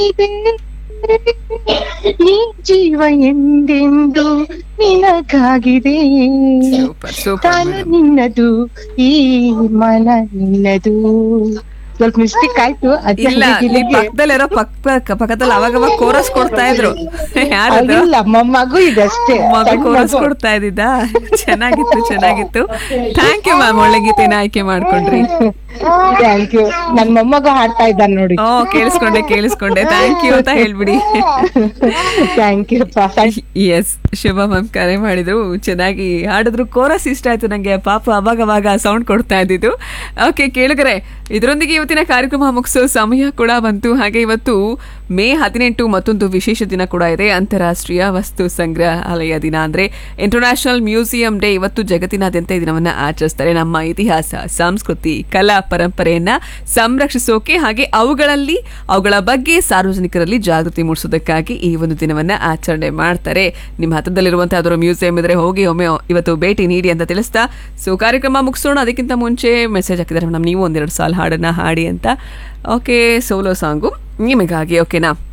ಈ ಜೀವ ಎಂದೆಂದು ನಿನಗಾಗಿದೆ ಸೂಪರ್ ಸೂಪರ್ ತಾನು ನಿನ್ನದು ಈ ಮನ ನಿನ್ನದು ಸ್ವಲ್ಪ ಮಿಸ್ಟೇಕ್ ಆಯ್ತು ಅದೇ ಇಲ್ಲ ಹಂಗೆ ಇಲ್ಲಿ ಗಿಲಿಗೆ. ಪಕ್ಕದಲ್ಲಿರೋ ಪಕ್ಕ ಪಕ್ಕದಲ್ಲಿ ಅವಾಗ ಅವಾಗ ಕೋರಸ್ ಕೊಡ್ತಾ ಇದ್ರು ಯಾರದು ಇಲ್ಲ ಮ- ಮಗು ಇದಷ್ಟೇ ಮಗು ಸಣ್ಣ ಕೋರಸ್ ಮಗು. ಕೊಡ್ತಾ ಇದ್ದಿದ್ದ ಚೆನ್ನಾಗಿತ್ತು ಚೆನ್ನಾಗಿತ್ತು ಥ್ಯಾಂಕ್ ಯು ಮ್ಯಾಮ್ ಒಳ್ಳೆ ಗೀತೆನ ಆಯ್ಕೆ ಮಾಡ್ಕೊಂಡ್ರಿ ಥ್ಯಾಂಕ್ ಯು ನನ್ ಮೊಮ್ಮಗ ಹಾಡ್ತಾ ಇದ್ದಾನೆ ನೋಡಿ ಓ ಕೇಳಿಸ್ಕೊಂಡೆ ಕೇಳಿಸ್ಕೊಂಡೆ ಥ್ಯಾಂಕ್ ಯು ಅಂತ ಹೇಳ್ಬಿಡಿ thank you yes Shubha ma'am ಕರೆ ಮಾಡಿದ್ರು ಚೆನ್ನಾಗಿ ಹಾಡಿದ್ರು ಕೋರಸ್ ಇಷ್ಟ ಆಯ್ತು ನಂಗೆ ಪಾಪ ಅವಾಗ ಅವಾಗ ಸೌಂಡ್ ಕೊಡ್ತಾ ಇದ್ದಿದ್ದು ಓಕೆ ಕೇಳಿದ್ರೆ ಇದರೊಂದಿಗೆ ಇವತ್ತಿನ ಕಾರ್ಯಕ್ರಮ ಮುಗಿಸೋ ಸಮಯ ಕೂಡ ಬಂತು ಹಾಗೆ ಇವತ್ತು ಮೇ ಹದಿನೆಂಟು ಮತ್ತೊಂದು ವಿಶೇಷ ದಿನ ಕೂಡ ಇದೆ ಅಂತಾರಾಷ್ಟ್ರೀಯ ವಸ್ತು ಸಂಗ್ರಹಾಲಯ ದಿನ ಅಂದ್ರೆ ಇಂಟರ್ನ್ಯಾಷನಲ್ ಮ್ಯೂಸಿಯಂ ಡೇ ಇವತ್ತು ಜಗತ್ತಿನಾದ್ಯಂತ ಈ ದಿನವನ್ನ ಆಚರಿಸ್ತಾರೆ ನಮ್ಮ ಇತಿಹಾಸ ಸಂಸ್ಕೃತಿ ಕಲಾ ಪರಂಪರೆಯನ್ನ ಸಂರಕ್ಷಿಸೋಕೆ ಹಾಗೆ ಅವುಗಳಲ್ಲಿ ಅವುಗಳ ಬಗ್ಗೆ ಸಾರ್ವಜನಿಕರಲ್ಲಿ ಜಾಗೃತಿ ಮೂಡಿಸೋದಕ್ಕಾಗಿ ಈ ಒಂದು ದಿನವನ್ನ ಆಚರಣೆ ಮಾಡ್ತಾರೆ ನಿಮ್ಮ ಹತ್ತಿರದಲ್ಲಿರುವಂತಹ ಯಾವ್ದಾದ್ರು ಮ್ಯೂಸಿಯಂ ಇದ್ರೆ ಹೋಗಿ ಒಮ್ಮೆ ಇವತ್ತು ಭೇಟಿ ನೀಡಿ ಅಂತ ತಿಳಿಸ್ತಾ ಸೊ ಕಾರ್ಯಕ್ರಮ ಮುಗಿಸೋಣ ಅದಕ್ಕಿಂತ ಮುಂಚೆ ಮೆಸೇಜ್ ಹಾಕಿದ್ದಾರೆ ಮೇಡಮ್ ನೀವು ಒಂದೆರಡು ಸಾಲ ಹಾಡನ್ನ ಹಾಡಿ ಅಂತ ಓಕೆ ಸೋಲೋ ಸಾಂಗು ನಿಮಗಾಗಿ ಓಕೆನಾ